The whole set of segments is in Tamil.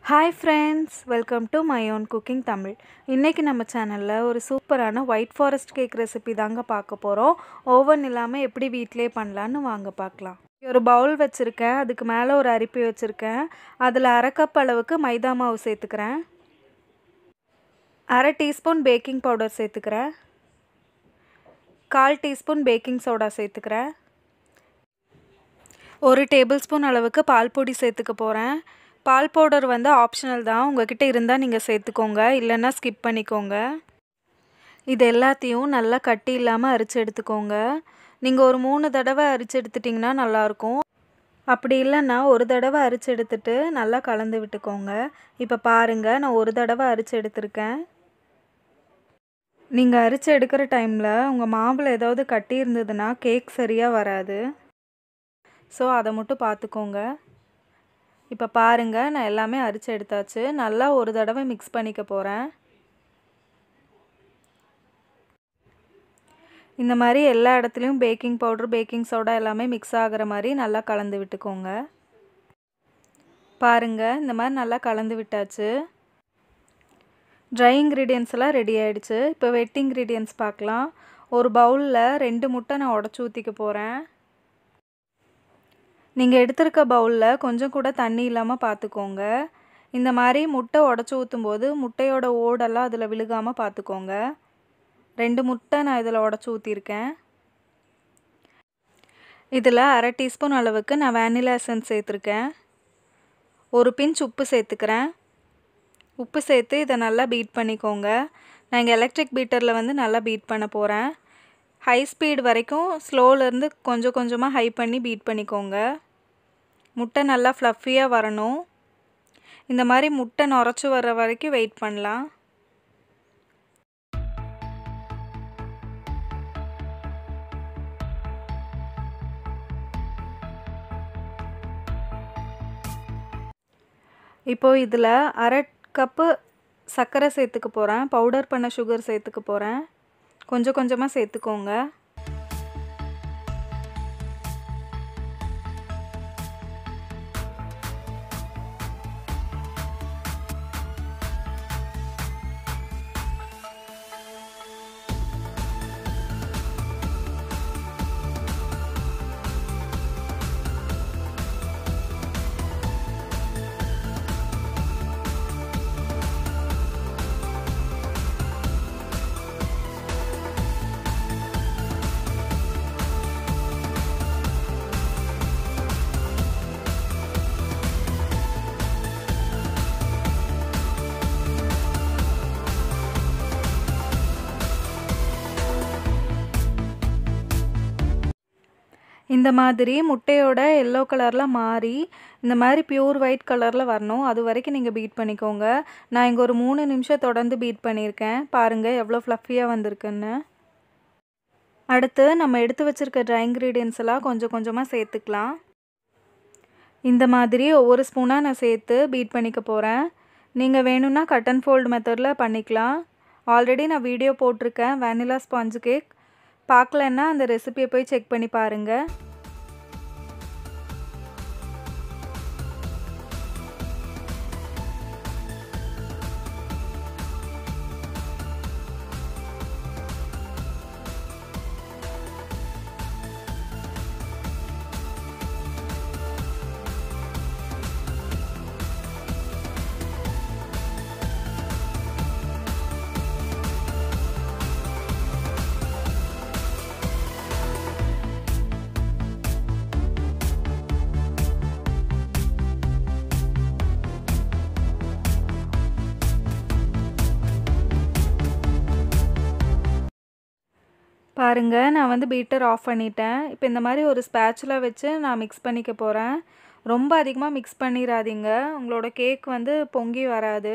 hi friends welcome to my own cooking Tamil இன்றைக்கி நம்ம சேனலில் ஒரு சூப்பரான ஒயிட் ஃபாரஸ்ட் கேக் ரெசிபி தாங்க பார்க்க போகிறோம் ஓவன் இல்லாமல் எப்படி வீட்டிலே பண்ணலான்னு வாங்க பார்க்கலாம் ஒரு பவுல் வச்சுருக்கேன் அதுக்கு மேலே ஒரு அரிப்பி வச்சுருக்கேன் அதில் அரை கப் அளவுக்கு மைதா மாவு சேர்த்துக்கிறேன் அரை டீஸ்பூன் பேக்கிங் பவுடர் சேர்த்துக்கிறேன் கால் டீஸ்பூன் பேக்கிங் சோடா சேர்த்துக்கிறேன் ஒரு டேபிள் ஸ்பூன் அளவுக்கு பால் பொடி சேர்த்துக்க போகிறேன் பால் பவுடர் வந்து ஆப்ஷனல் தான் உங்ககிட்ட இருந்தால் நீங்கள் சேர்த்துக்கோங்க இல்லைன்னா ஸ்கிப் பண்ணிக்கோங்க இது எல்லாத்தையும் நல்லா கட்டி இல்லாமல் அரிச்சு எடுத்துக்கோங்க நீங்கள் ஒரு மூணு தடவை அரிச்சு எடுத்துட்டிங்கன்னா நல்லாயிருக்கும் அப்படி இல்லைன்னா ஒரு தடவை அரிச்சு எடுத்துட்டு நல்லா கலந்து விட்டுக்கோங்க இப்போ பாருங்கள் நான் ஒரு தடவை அரிச்சு எடுத்திருக்கேன் நீங்கள் அரிச்சு எடுக்கிற டைமில் உங்கள் மாவில் ஏதாவது கட்டி இருந்ததுன்னா கேக் சரியாக வராது ஸோ அதை மட்டும் பார்த்துக்கோங்க இப்போ பாருங்கள் நான் எல்லாமே அரிச்சு எடுத்தாச்சு நல்லா ஒரு தடவை மிக்ஸ் பண்ணிக்க போகிறேன் இந்த மாதிரி எல்லா இடத்துலையும் பேக்கிங் பவுட்ரு பேக்கிங் சோடா எல்லாமே மிக்ஸ் ஆகிற மாதிரி நல்லா கலந்து விட்டுக்கோங்க பாருங்கள் இந்த மாதிரி நல்லா கலந்து விட்டாச்சு ட்ரை இன்க்ரீடியன்ஸ் எல்லாம் ரெடி ஆகிடுச்சு இப்போ வெட் இன்க்ரீடியன்ஸ் பார்க்கலாம் ஒரு பவுலில் ரெண்டு முட்டை நான் உடச்சி ஊற்றிக்க போகிறேன் நீங்கள் எடுத்திருக்க பவுலில் கொஞ்சம் கூட தண்ணி இல்லாமல் பார்த்துக்கோங்க இந்த மாதிரி முட்டை உடச்சி ஊற்றும்போது முட்டையோட ஓடெல்லாம் அதில் விழுகாமல் பார்த்துக்கோங்க ரெண்டு முட்டை நான் இதில் உடச்சி ஊற்றிருக்கேன் இதில் அரை டீஸ்பூன் அளவுக்கு நான் வேனிலா எசன்ஸ் சேர்த்துருக்கேன் ஒரு பிஞ்ச் உப்பு சேர்த்துக்கிறேன் உப்பு சேர்த்து இதை நல்லா பீட் பண்ணிக்கோங்க நான் இங்கே எலக்ட்ரிக் பீட்டரில் வந்து நல்லா பீட் பண்ண போகிறேன் ஹை ஸ்பீட் வரைக்கும் ஸ்லோலேருந்து கொஞ்சம் கொஞ்சமாக ஹை பண்ணி பீட் பண்ணிக்கோங்க முட்டை நல்லா ஃப்ளஃபியாக வரணும் இந்த மாதிரி முட்டை நுரைச்சி வர்ற வரைக்கும் வெயிட் பண்ணலாம் இப்போது இதில் அரை கப்பு சர்க்கரை சேர்த்துக்க போகிறேன் பவுடர் பண்ண சுகர் சேர்த்துக்க போகிறேன் கொஞ்சம் கொஞ்சமாக சேர்த்துக்கோங்க இந்த மாதிரி முட்டையோட எல்லோ கலரில் மாறி இந்த மாதிரி பியூர் ஒயிட் கலரில் வரணும் அது வரைக்கும் நீங்கள் பீட் பண்ணிக்கோங்க நான் இங்கே ஒரு மூணு நிமிஷம் தொடர்ந்து பீட் பண்ணியிருக்கேன் பாருங்கள் எவ்வளோ ஃப்ளஃபியாக வந்திருக்குன்னு அடுத்து நம்ம எடுத்து வச்சுருக்க ட்ரை இன்க்ரீடியன்ஸ் எல்லாம் கொஞ்சம் கொஞ்சமாக சேர்த்துக்கலாம் இந்த மாதிரி ஒவ்வொரு ஸ்பூனாக நான் சேர்த்து பீட் பண்ணிக்க போகிறேன் நீங்கள் வேணும்னா கட் அண்ட் ஃபோல்டு மெத்தடில் பண்ணிக்கலாம் ஆல்ரெடி நான் வீடியோ போட்டிருக்கேன் வேனிலா ஸ்பாஞ்சு கேக் பார்க்கலன்னா அந்த ரெசிபியை போய் செக் பண்ணி பாருங்கள் பாருங்கள் நான் வந்து பீட்டர் ஆஃப் பண்ணிட்டேன் இப்போ இந்த மாதிரி ஒரு ஸ்பேச்சுலா வச்சு நான் மிக்ஸ் பண்ணிக்க போகிறேன் ரொம்ப அதிகமாக மிக்ஸ் பண்ணிடாதீங்க உங்களோட கேக் வந்து பொங்கி வராது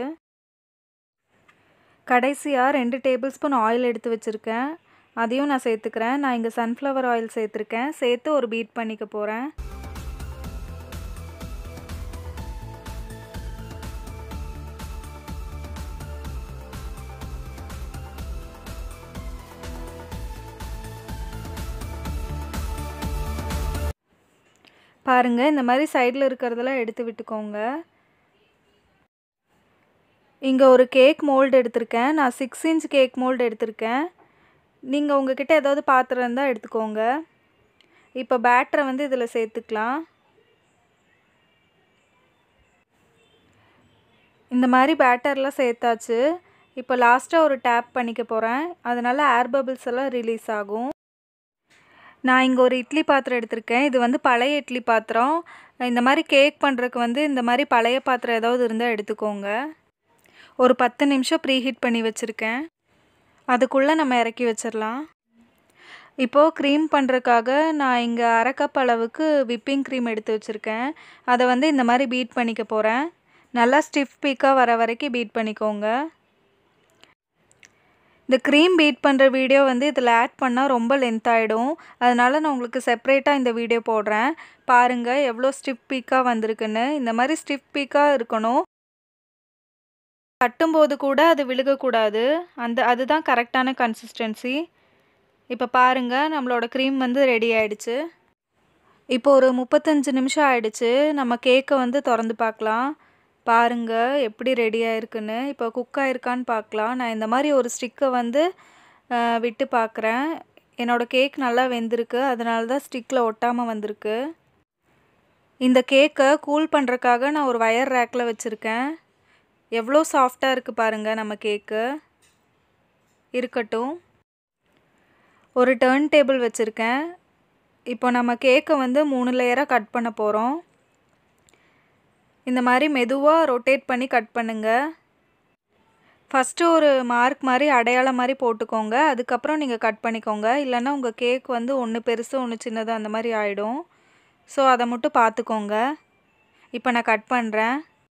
கடைசியாக ரெண்டு டேபிள் ஸ்பூன் ஆயில் எடுத்து வச்சுருக்கேன் அதையும் நான் சேர்த்துக்கிறேன் நான் இங்கே சன்ஃப்ளவர் ஆயில் சேர்த்துருக்கேன் சேர்த்து ஒரு பீட் பண்ணிக்க போகிறேன் பாருங்கள் இந்த மாதிரி சைடில் இருக்கிறதெல்லாம் எடுத்து விட்டுக்கோங்க இங்கே ஒரு கேக் மோல்டு எடுத்திருக்கேன் நான் சிக்ஸ் இன்ச் கேக் மோல்டு எடுத்திருக்கேன் நீங்கள் உங்ககிட்ட ஏதாவது பாத்திரம் இருந்தால் எடுத்துக்கோங்க இப்போ பேட்டரை வந்து இதில் சேர்த்துக்கலாம் இந்த மாதிரி பேட்டர்லாம் சேர்த்தாச்சு இப்போ லாஸ்ட்டாக ஒரு டேப் பண்ணிக்க போகிறேன் அதனால் ஏர் பபிள்ஸ் எல்லாம் ரிலீஸ் ஆகும் நான் இங்கே ஒரு இட்லி பாத்திரம் எடுத்திருக்கேன் இது வந்து பழைய இட்லி பாத்திரம் இந்த மாதிரி கேக் பண்ணுறதுக்கு வந்து இந்த மாதிரி பழைய பாத்திரம் ஏதாவது இருந்தால் எடுத்துக்கோங்க ஒரு பத்து நிமிஷம் ப்ரீ ஹீட் பண்ணி வச்சுருக்கேன் அதுக்குள்ளே நம்ம இறக்கி வச்சிடலாம் இப்போது க்ரீம் பண்ணுறதுக்காக நான் இங்கே அரை கப் அளவுக்கு விப்பிங் க்ரீம் எடுத்து வச்சுருக்கேன் அதை வந்து இந்த மாதிரி பீட் பண்ணிக்க போகிறேன் நல்லா ஸ்டிஃப் பீக்காக வர வரைக்கும் பீட் பண்ணிக்கோங்க இந்த க்ரீம் பீட் பண்ணுற வீடியோ வந்து இதில் ஆட் பண்ணால் ரொம்ப லென்த் ஆகிடும் அதனால் நான் உங்களுக்கு செப்ரேட்டாக இந்த வீடியோ போடுறேன் பாருங்கள் எவ்வளோ ஸ்டிஃப் பீக்காக வந்திருக்குன்னு இந்த மாதிரி ஸ்டிஃப் பீக்காக இருக்கணும் கட்டும்போது கூட அது விழுகக்கூடாது அந்த அதுதான் கரெக்டான கன்சிஸ்டன்சி இப்போ பாருங்கள் நம்மளோட க்ரீம் வந்து ரெடி ஆயிடுச்சு இப்போ ஒரு முப்பத்தஞ்சு நிமிஷம் ஆயிடுச்சு நம்ம கேக்கை வந்து திறந்து பார்க்கலாம் பாருங்கள் எப்படி ரெடி ஆயிருக்குன்னு இப்போ குக் ஆயிருக்கான்னு பார்க்கலாம் நான் இந்த மாதிரி ஒரு ஸ்டிக்கை வந்து விட்டு பார்க்குறேன் என்னோடய கேக் நல்லா வெந்திருக்கு அதனால தான் ஸ்டிக்கில் ஒட்டாமல் வந்திருக்கு இந்த கேக்கை கூல் பண்ணுறக்காக நான் ஒரு வயர் ரேக்கில் வச்சுருக்கேன் எவ்வளோ சாஃப்டாக இருக்குது பாருங்கள் நம்ம கேக்கு இருக்கட்டும் ஒரு டேர்ன் டேபிள் வச்சுருக்கேன் இப்போ நம்ம கேக்கை வந்து மூணு லேயராக கட் பண்ண போகிறோம் இந்த மாதிரி மெதுவாக ரொட்டேட் பண்ணி கட் பண்ணுங்கள் ஃபஸ்ட்டு ஒரு மார்க் மாதிரி அடையாளம் மாதிரி போட்டுக்கோங்க அதுக்கப்புறம் நீங்கள் கட் பண்ணிக்கோங்க இல்லைன்னா உங்கள் கேக் வந்து ஒன்று பெருசு ஒன்று சின்னது அந்த மாதிரி ஆகிடும் ஸோ அதை மட்டும் பார்த்துக்கோங்க இப்போ நான் கட் பண்ணுறேன்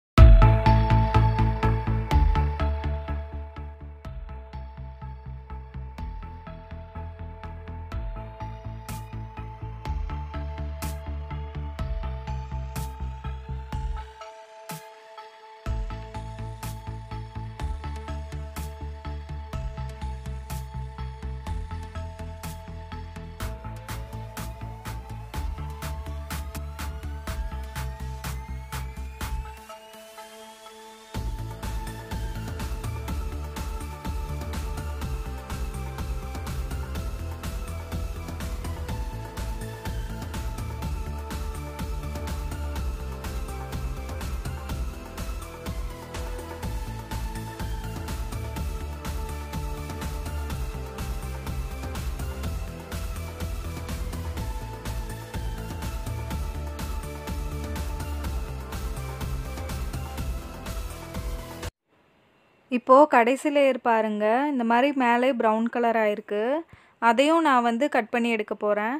இப்போது கடைசி லேயர் பாருங்கள் இந்த மாதிரி மேலே ப்ரௌன் கலர் ஆயிருக்கு அதையும் நான் வந்து கட் பண்ணி எடுக்க போகிறேன்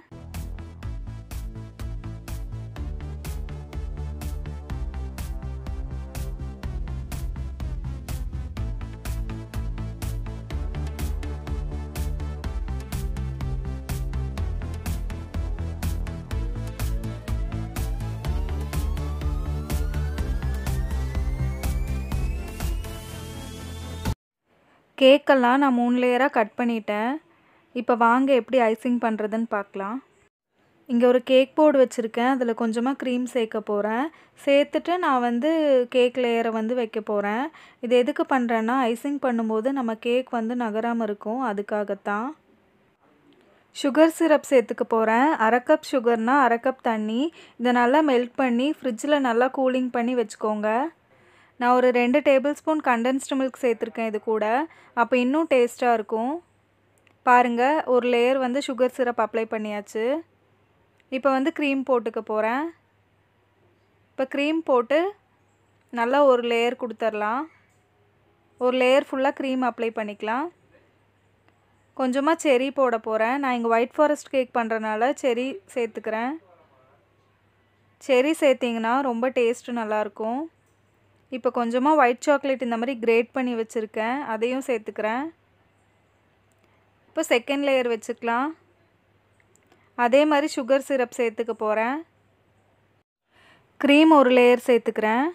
கேக்கெல்லாம் நான் மூணு லேயராக கட் பண்ணிட்டேன் இப்போ வாங்க எப்படி ஐசிங் பண்ணுறதுன்னு பார்க்கலாம் இங்கே ஒரு கேக் போர்டு வச்சுருக்கேன் அதில் கொஞ்சமாக க்ரீம் சேர்க்க போகிறேன் சேர்த்துட்டு நான் வந்து கேக் லேயரை வந்து வைக்க போகிறேன் இது எதுக்கு பண்ணுறேன்னா ஐசிங் பண்ணும்போது நம்ம கேக் வந்து நகராமல் இருக்கும் அதுக்காகத்தான் சுகர் சிரப் சேர்த்துக்க போகிறேன் அரை கப் சுகர்னால் அரை கப் தண்ணி இதை நல்லா மெல்ட் பண்ணி ஃப்ரிட்ஜில் நல்லா கூலிங் பண்ணி வச்சுக்கோங்க நான் ஒரு ரெண்டு டேபிள் ஸ்பூன் கண்டென்ஸ்டு மில்க் சேர்த்துருக்கேன் இது கூட அப்போ இன்னும் டேஸ்ட்டாக இருக்கும் பாருங்கள் ஒரு லேயர் வந்து சுகர் சிரப் அப்ளை பண்ணியாச்சு இப்போ வந்து க்ரீம் போட்டுக்க போகிறேன் இப்போ க்ரீம் போட்டு நல்லா ஒரு லேயர் கொடுத்துர்லாம் ஒரு லேயர் ஃபுல்லாக க்ரீம் அப்ளை பண்ணிக்கலாம் கொஞ்சமாக செரி போட போகிறேன் நான் இங்கே ஒயிட் ஃபாரஸ்ட் கேக் பண்ணுறனால செரி சேர்த்துக்கிறேன் செரி சேர்த்திங்கன்னா ரொம்ப டேஸ்ட்டு நல்லாயிருக்கும் இப்போ கொஞ்சமாக ஒயிட் சாக்லேட் இந்த மாதிரி கிரேட் பண்ணி வச்சுருக்கேன் அதையும் சேர்த்துக்கிறேன் இப்போ செகண்ட் லேயர் வச்சுக்கலாம் அதே மாதிரி சுகர் சிரப் சேர்த்துக்க போகிறேன் க்ரீம் ஒரு லேயர் சேர்த்துக்கிறேன்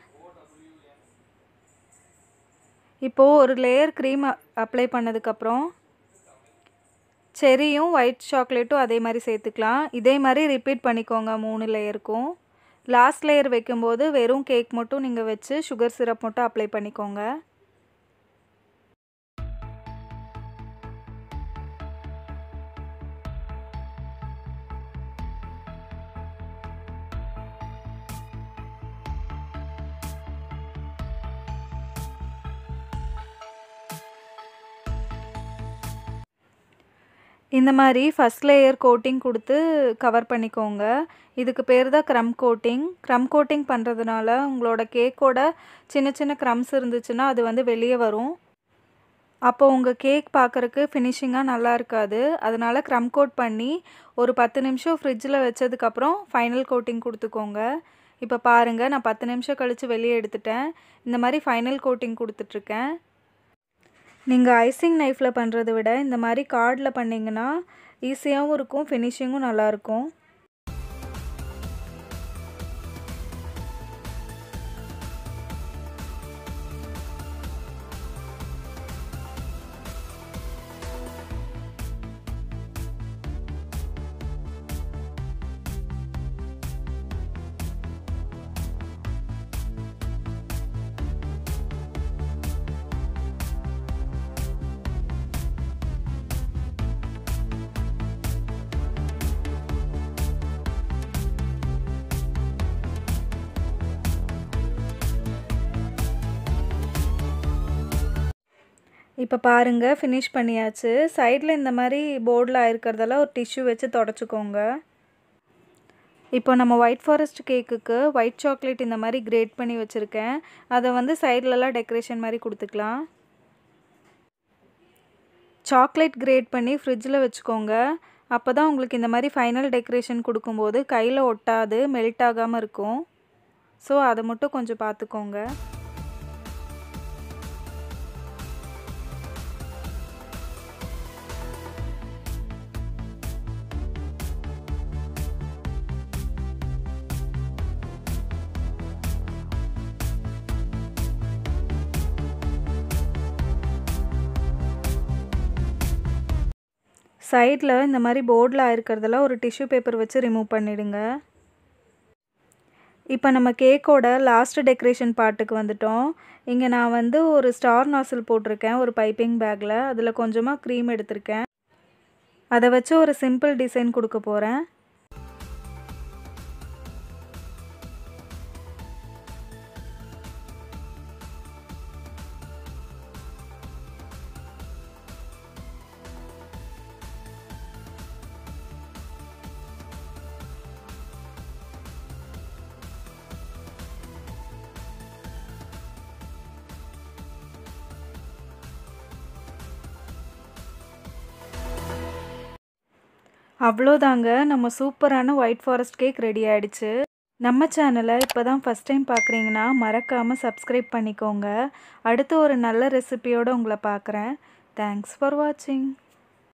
இப்போது ஒரு லேயர் க்ரீம் அப்ளை பண்ணதுக்கப்புறம் செரியும் ஒயிட் சாக்லேட்டும் அதே மாதிரி சேர்த்துக்கலாம் இதே மாதிரி ரிப்பீட் பண்ணிக்கோங்க மூணு லேயருக்கும் லாஸ்ட் லேயர் வைக்கும்போது வெறும் கேக் மட்டும் நீங்கள் வச்சு சுகர் சிரப் மட்டும் அப்ளை பண்ணிக்கோங்க இந்த மாதிரி ஃபஸ்ட் லேயர் கோட்டிங் கொடுத்து கவர் பண்ணிக்கோங்க இதுக்கு பேர் தான் க்ரம் கோட்டிங் க்ரம் கோட்டிங் பண்ணுறதுனால உங்களோட கேக்கோட சின்ன சின்ன க்ரம்ஸ் இருந்துச்சுன்னா அது வந்து வெளியே வரும் அப்போ உங்கள் கேக் பார்க்குறக்கு ஃபினிஷிங்காக நல்லா இருக்காது அதனால் க்ரம் கோட் பண்ணி ஒரு பத்து நிமிஷம் ஃப்ரிட்ஜில் வச்சதுக்கப்புறம் ஃபைனல் கோட்டிங் கொடுத்துக்கோங்க இப்போ பாருங்கள் நான் பத்து நிமிஷம் கழித்து வெளியே எடுத்துட்டேன் இந்த மாதிரி ஃபைனல் கோட்டிங் கொடுத்துட்ருக்கேன் நீங்கள் ஐசிங் நைஃப்பில் பண்ணுறதை விட இந்த மாதிரி கார்டில் பண்ணிங்கன்னா ஈஸியாகவும் இருக்கும் ஃபினிஷிங்கும் நல்லாயிருக்கும் இப்போ பாருங்கள் ஃபினிஷ் பண்ணியாச்சு சைடில் இந்த மாதிரி போர்டில் ஆயிருக்கிறதெல்லாம் ஒரு டிஷ்யூ வச்சு தொடச்சிக்கோங்க இப்போ நம்ம ஒயிட் ஃபாரஸ்ட் கேக்குக்கு ஒயிட் சாக்லேட் இந்த மாதிரி கிரேட் பண்ணி வச்சுருக்கேன் அதை வந்து சைட்லலாம் டெக்கரேஷன் மாதிரி கொடுத்துக்கலாம் சாக்லேட் கிரேட் பண்ணி ஃப்ரிட்ஜில் வச்சுக்கோங்க அப்போ தான் உங்களுக்கு இந்த மாதிரி ஃபைனல் டெக்கரேஷன் கொடுக்கும்போது கையில் ஒட்டாது மெல்ட் ஆகாமல் இருக்கும் ஸோ அதை மட்டும் கொஞ்சம் பார்த்துக்கோங்க சைடில் இந்த மாதிரி போர்டில் ஆயிருக்கிறதெல்லாம் ஒரு டிஷ்யூ பேப்பர் வச்சு ரிமூவ் பண்ணிவிடுங்க இப்போ நம்ம கேக்கோட லாஸ்ட் டெக்கரேஷன் பார்ட்டுக்கு வந்துட்டோம் இங்கே நான் வந்து ஒரு ஸ்டார் நாசில் போட்டிருக்கேன் ஒரு பைப்பிங் பேக்கில் அதில் கொஞ்சமாக க்ரீம் எடுத்திருக்கேன் அதை வச்சு ஒரு சிம்பிள் டிசைன் கொடுக்க போகிறேன் அவ்வளோதாங்க நம்ம சூப்பரான ஒயிட் ஃபாரஸ்ட் கேக் ரெடி ஆயிடுச்சு நம்ம சேனலை இப்போ தான் ஃபஸ்ட் டைம் பார்க்குறீங்கன்னா மறக்காமல் சப்ஸ்கிரைப் பண்ணிக்கோங்க அடுத்து ஒரு நல்ல ரெசிபியோடு உங்களை பார்க்குறேன் தேங்க்ஸ் ஃபார் வாட்சிங்